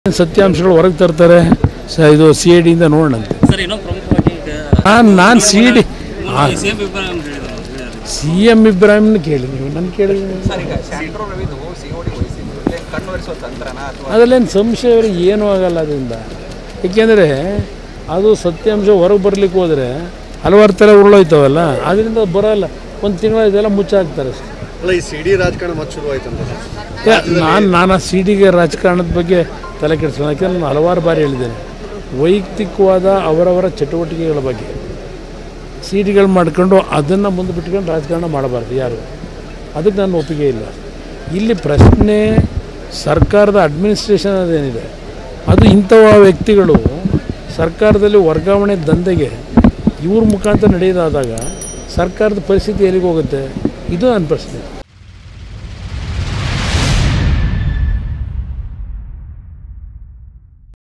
ಸತ್ಯಾಂಶಗಳು ಹೊರಗೆ ತರ್ತಾರೆ ಸ ಇದು ಸಿ ಐ ಡಿಯಿಂದ ನೋಡೋಣಂತೆ ಸರ್ ಇನ್ನೊಂದು ಪ್ರಮುಖವಾಗಿ ಈಗ ನಾನು ನಾನು ಸಿ ಡಿ ಸೇಮ್ ಇಬ್ರಾಹಿಂ ಹೇಳಿದ್ರು ಸಿ ಎಮ್ ಇಬ್ರಾಹಿಮ್ನ ಕೇಳಿ ನೀವು ನನ್ನ ಕೇಳಿದ್ರೆ ಸರ್ ಈಗ ಸ್ಯಾಂಡ್ರೋ ರವಿದು ಸಿಒಡಿ ವಹಿಸಿದ್ದು ಕಣ್ಣೊರೆಸುವ ತಂತ್ರನ ಅಥವಾ ಅದರಲ್ಲೇನು ಸಂಶಯ ಅವ್ರಿಗೆ ಏನೂ ಆಗಲ್ಲ ಅದರಿಂದ ಏಕೆಂದರೆ ಅದು ಸತ್ಯಾಂಶ ಹೊರಗೆ ಬರಲಿಕ್ಕೆ ಹೋದರೆ ಹಲವಾರು ಥರ ಉರುಳೋಯ್ತವಲ್ಲ ಅದರಿಂದ ಬರೋಲ್ಲ ಒಂದು ತಿಂಗಳ ಇದೆಲ್ಲ ಮುಚ್ಚಾಕ್ತಾರೆ ಅಷ್ಟೇ ಅಲ್ಲ ಈ ಸಿಡಿ ರಾಜಕಾರಣ ಮತ್ತೆ ಶುರು ಆಯ್ತಂತ ನಾನು ನಾನು ಆ ಸಿಡಿಗೆ ರಾಜಕಾರಣದ ಬಗ್ಗೆ ತಲೆ ಕೆಡಿಸ್ಕೊಳ್ಳೋಕೆ ನಾನು ಹಲವಾರು ಬಾರಿ ಹೇಳಿದ್ದೇನೆ ವೈಯಕ್ತಿಕವಾದ ಅವರವರ ಚಟುವಟಿಕೆಗಳ ಬಗ್ಗೆ ಸಿಡಿಗಳು ಮಾಡ್ಕೊಂಡು ಅದನ್ನು ಮುಂದೆ ಬಿಟ್ಕೊಂಡು ರಾಜಕಾರಣ ಮಾಡಬಾರ್ದು ಯಾರು ಅದಕ್ಕೆ ನನ್ನ ಒಪ್ಪಿಗೆ ಇಲ್ಲ ಇಲ್ಲಿ ಪ್ರಶ್ನೆ ಸರ್ಕಾರದ ಅಡ್ಮಿನಿಸ್ಟ್ರೇಷನ್ ಅದೇನಿದೆ ಅದು ಇಂಥವ ವ್ಯಕ್ತಿಗಳು ಸರ್ಕಾರದಲ್ಲಿ ವರ್ಗಾವಣೆ ದಂಧೆಗೆ ಇವ್ರ ಮುಖಾಂತರ ನಡೆಯೋದಾದಾಗ ಸರ್ಕಾರದ ಪರಿಸ್ಥಿತಿ ಎಲ್ಲಿಗೆ ಹೋಗುತ್ತೆ ಇದು ನನ್ನ ಪ್ರಶ್ನೆ